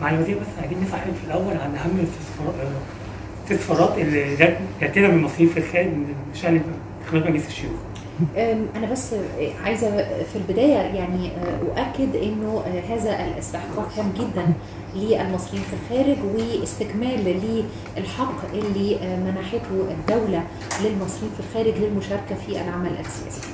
معالي الوزير بس عايزين نسأل حضرتك في الأول عن أهم الاستفسار- آه، الاستفسارات اللي جات جاتنا من المصريين في الخارج من شأن انتخابات مجلس الشيوخ. أم، أنا بس عايزة في البداية يعني أؤكد إنه هذا الاستحقاق هام جدا للمصريين في الخارج واستكمال للحق اللي منحته الدولة للمصريين في الخارج للمشاركة في العمل السياسي.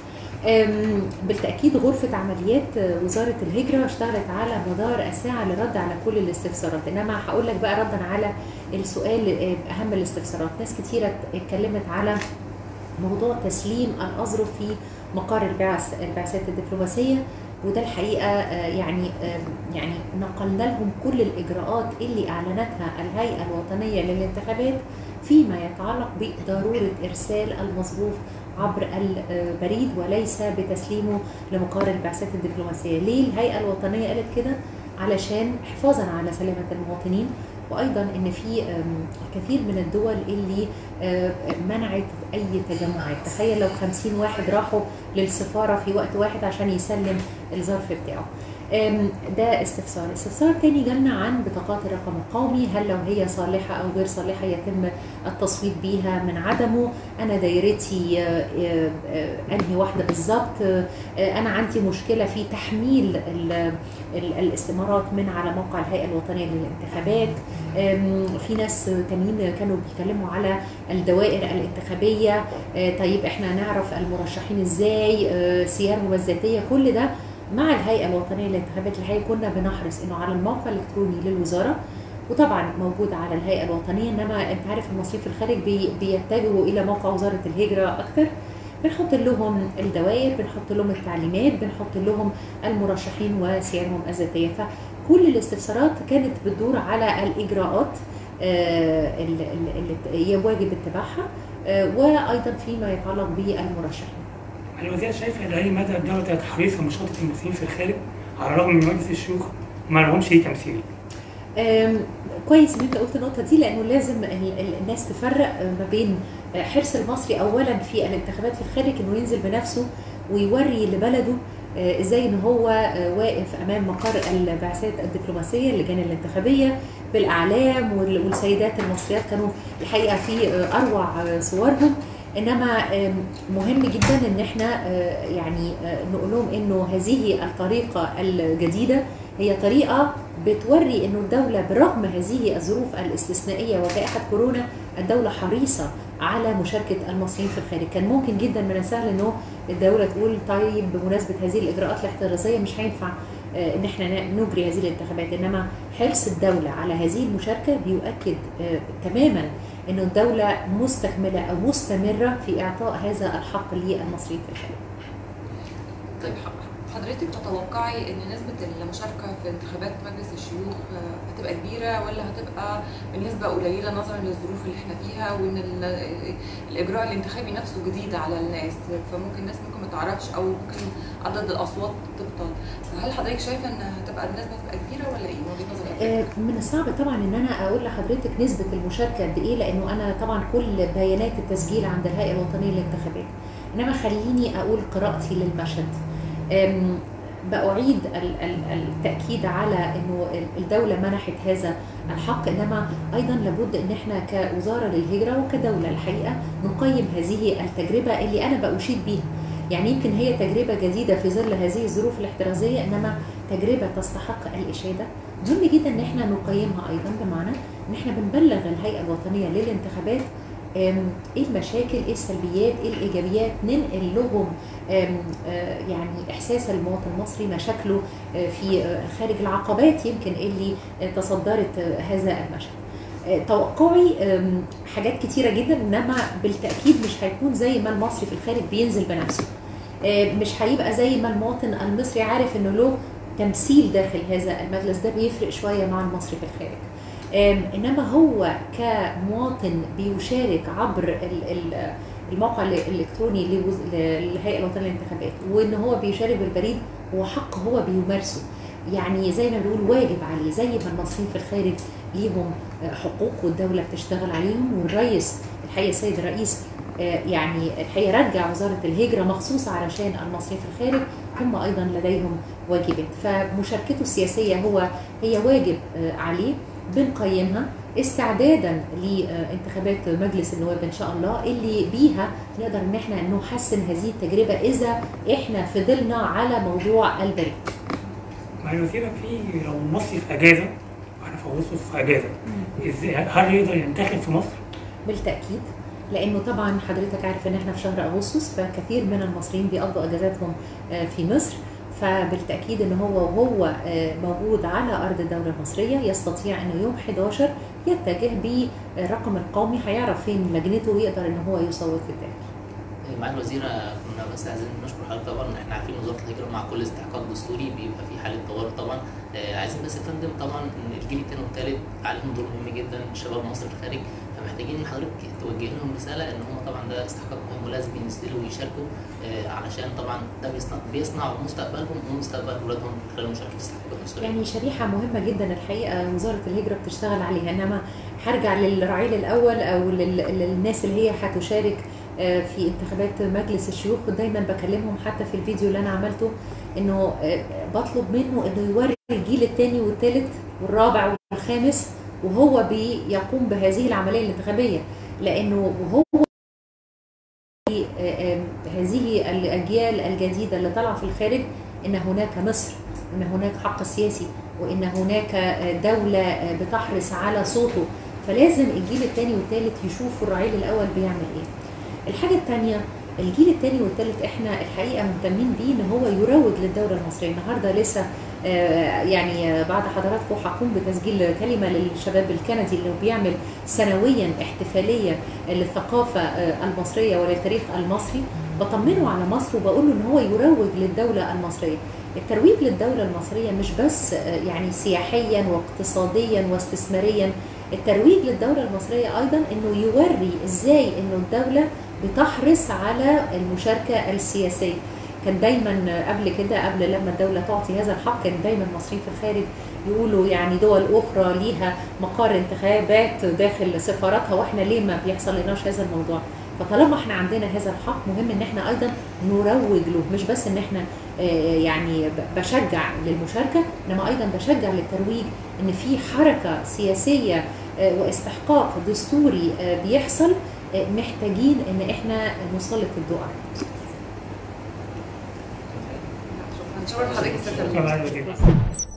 أم، بالتأكيد غرفة عمليات وزارة الهجرة اشتغلت على مدار الساعة للرد على كل الاستفسارات إنما هقول لك بقى ردا على السؤال أهم الاستفسارات ناس كتيرة اتكلمت على موضوع تسليم الأظرف في مقر البعث البعثات الدبلوماسية وده الحقيقة آه، يعني آه، يعني نقلنا لهم كل الإجراءات اللي أعلنتها الهيئة الوطنية للانتخابات فيما يتعلق بضرورة إرسال المظروف عبر البريد وليس بتسليمه لمقر البعثات الدبلوماسية ليه الهيئة الوطنية قالت كده علشان حفاظا على سلامة المواطنين وايضا ان في آم، الكثير من الدول اللي آه، منعت اي تجمعات تخيل لو 50 واحد راحوا للسفاره في وقت واحد عشان يسلم الظرف بتاعه آم، ده استفسار استفسار تاني جالنا عن بطاقات الرقم القومي هل لو هي صالحة أو غير صالحة يتم التصويت بيها من عدمه أنا دايرتي آه، آه، آه، أنهي واحدة بالظبط آه، أنا عندي مشكلة في تحميل ال- ال- الاستمارات من على موقع الهيئة الوطنية للانتخابات آم، في ناس تانيين كانوا بيتكلموا على الدوائر الانتخابية آه، طيب احنا نعرف المرشحين ازاي آه، سيرهم الذاتية كل ده مع الهيئة الوطنية للانتخابات الحقيقة كنا بنحرص انه على الموقع الالكتروني للوزارة وطبعا موجود على الهيئة الوطنية انما انت عارف المصريين في الخارج بي- بيتجهوا الى موقع وزارة الهجرة اكثر بنحط لهم الدوائر بنحط لهم التعليمات بنحط لهم المرشحين وسيرهم الذاتية فكل الاستفسارات كانت بتدور على الإجراءات آه، اللي اللي واجب اتباعها آه، وأيضا فيما يتعلق بالمرشحين معالي الوزير شايف إلى أي مدى الدولة كانت حريصة مشاركة المصريين في الخارج على الرغم من مجلس الشيوخ ما لهمش أي تمثيل. آم، كويس ان انت قلت النقطه دي لانه لازم ال- ال- الناس تفرق ما بين حرص المصري اولا في الانتخابات في الخارج انه ينزل بنفسه ويوري لبلده آه، ازاي ان هو آه، واقف امام مقر البعثات الدبلوماسيه اللجان الانتخابيه بالاعلام وال- والسيدات المصريات كانوا الحقيقه في آه، اروع آه، صورهم انما آم، مهم جدا ان احنا آه، يعني آه، نقول لهم انه هذه الطريقه الجديده هي طريقه بتوري انه الدوله برغم هذه الظروف الاستثنائيه وجائحه كورونا الدوله حريصه على مشاركه المصريين في الخارج، كان ممكن جدا من السهل انه الدوله تقول طيب بمناسبه هذه الاجراءات الاحترازيه مش هينفع آه، ان احنا ن- نجري هذه الانتخابات، انما حرص الدوله على هذه المشاركه بيؤكد آه، تماما انه الدوله مستكمله او مستمره في اعطاء هذا الحق للمصريين في الخارج. طيب ح- حضرتك تتوقعي ان نسبة المشاركة في انتخابات مجلس الشيوخ آه، هتبقى كبيرة ولا هتبقى بنسبة قليلة نظرا للظروف اللي احنا فيها وان ال- الاجراء الانتخابي نفسه جديد على الناس فممكن الناس ممكن ما تعرفش او ممكن عدد الاصوات تبطل فهل حضرتك شايفة ان هتبقى النسبة هتبقى كبيرة ولا ايه من وجهة نظرك؟ آه، من الصعب طبعا ان انا اقول لحضرتك نسبه المشاركه قد ايه لانه انا طبعا كل بيانات التسجيل عند الهيئه الوطنيه للانتخابات انما خليني اقول قراءتي للمشهد آم، بأعيد ال- ال- التأكيد على أنه الدولة منحت هذا الحق إنما أيضا لابد أن احنا كوزارة للهجرة وكدولة الحقيقة نقيم هذه التجربة اللي أنا بأشيد بيها يعني يمكن هي تجربة جديدة في ظل هذه الظروف الاحترازية إنما تجربة تستحق الإشادة مهم جدا ان احنا نقيمها ايضا بمعنى ان احنا بنبلغ الهيئه الوطنيه للانتخابات آم، ايه المشاكل ايه السلبيات ايه الايجابيات ننقل لهم آم، آه، يعني احساس المواطن المصري مشاكله آه، في آه، خارج العقبات يمكن اللي آه، تصدرت آه، هذا المشهد آه، توقعي آم، حاجات كتيرة جدا انما بالتأكيد مش هيكون زي ما المصري في الخارج بينزل بنفسه آه، مش هيبقى زي ما المواطن المصري عارف انه له تمثيل داخل هذا المجلس ده بيفرق شويه مع المصري في الخارج آم، انما هو كمواطن بيشارك عبر ال- ال- الموقع ال- الالكتروني لوز- للهيئه الوطنيه للانتخابات وان هو بيشارك بالبريد هو حق هو بيمارسه يعني زي ما بنقول واجب عليه زي ما المصريين في الخارج ليهم آه، حقوق والدوله بتشتغل عليهم والرئيس الحقيقه السيد الرئيس آه، يعني الحقيقه رجع وزاره الهجره مخصوص علشان المصريين في الخارج هم ايضا لديهم واجبات فمشاركته السياسيه هو هي واجب آه، عليه بنقيمها استعدادا لانتخابات مجلس النواب ان شاء الله اللي بيها نقدر ان احنا نحسن هذه التجربه اذا احنا فضلنا على موضوع البريد. مع الوزيرة في لو المصري في اجازه احنا في اغسطس في اجازه ازاي هل يقدر ينتخب في مصر؟ بالتاكيد لانه طبعا حضرتك عارف ان احنا في شهر اغسطس فكثير من المصريين بيقضوا اجازاتهم آه، في مصر فبالتاكيد ان هو وهو آه، موجود على ارض الدوله المصريه يستطيع انه يوم 11 يتجه بالرقم القومي هيعرف فين لجنته ويقدر ان هو يصوت في الداخل. مع الوزيرة كنا بس عايزين نشكر حضرتك طبعا احنا عارفين وزارة الهجرة مع كل استحقاق دستوري بيبقى في حالة طوارئ طبعا آه، عايزين بس يا فندم طبعا ان الجيل الثاني والثالث عليهم دور مهم جدا شباب مصر في الخارج فمحتاجين ان حضرتك توجه لهم رسالة ان هم طبعا ده استحقاق مهم ولازم ينزلوا ويشاركوا آه، علشان طبعا ده بيصنع بيصنع مستقبلهم ومستقبل اولادهم خلال المشاركة في الاستحقاقات الدستورية. يعني شريحة مهمة جدا الحقيقة وزارة الهجرة بتشتغل عليها إنما هرجع للرعيل الأول أو لل- للناس اللي هي هتشارك آه، في انتخابات مجلس الشيوخ دايما بكلمهم حتى في الفيديو اللي أنا عملته إنه آه، بطلب منه إنه يوري الجيل الثاني والثالث والرابع والخامس وهو بيقوم بهذه العملية الانتخابية لأنه وهو في آه، آه، هذه الأجيال الجديدة اللي طالعة في الخارج إن هناك مصر وإن هناك حق سياسي وإن هناك آه، دولة آه، بتحرص على صوته فلازم الجيل الثاني والثالث يشوفوا الرعيل الأول بيعمل إيه الحاجة الثانية الجيل الثاني والثالث احنا الحقيقه مهتمين بيه ان هو يروج للدوله المصريه النهارده لسه آه، يعني آه، بعد حضراتكم هقوم بتسجيل كلمه للشباب الكندي اللي بيعمل سنويا احتفاليه للثقافه آه، المصريه وللتاريخ المصري بطمنه على مصر وبقول له ان هو يروج للدوله المصريه الترويج للدوله المصريه مش بس آه، يعني سياحيا واقتصاديا واستثماريا الترويج للدوله المصريه ايضا انه يوري ازاي انه الدوله بتحرص على المشاركه السياسيه كان دايما قبل كده قبل لما الدوله تعطي هذا الحق كان دايما المصريين في الخارج يقولوا يعني دول اخرى ليها مقار انتخابات داخل سفاراتها واحنا ليه ما بيحصل لناش هذا الموضوع فطالما احنا عندنا هذا الحق مهم ان احنا ايضا نروج له مش بس ان احنا آه، يعني ب- بشجع للمشاركه انما ايضا بشجع للترويج ان في حركه سياسيه آه، واستحقاق دستوري آه، بيحصل آه، محتاجين ان احنا نسلط الضوء عليه شكرا شكرا حضرتك يا ست شكرا على الوزيرة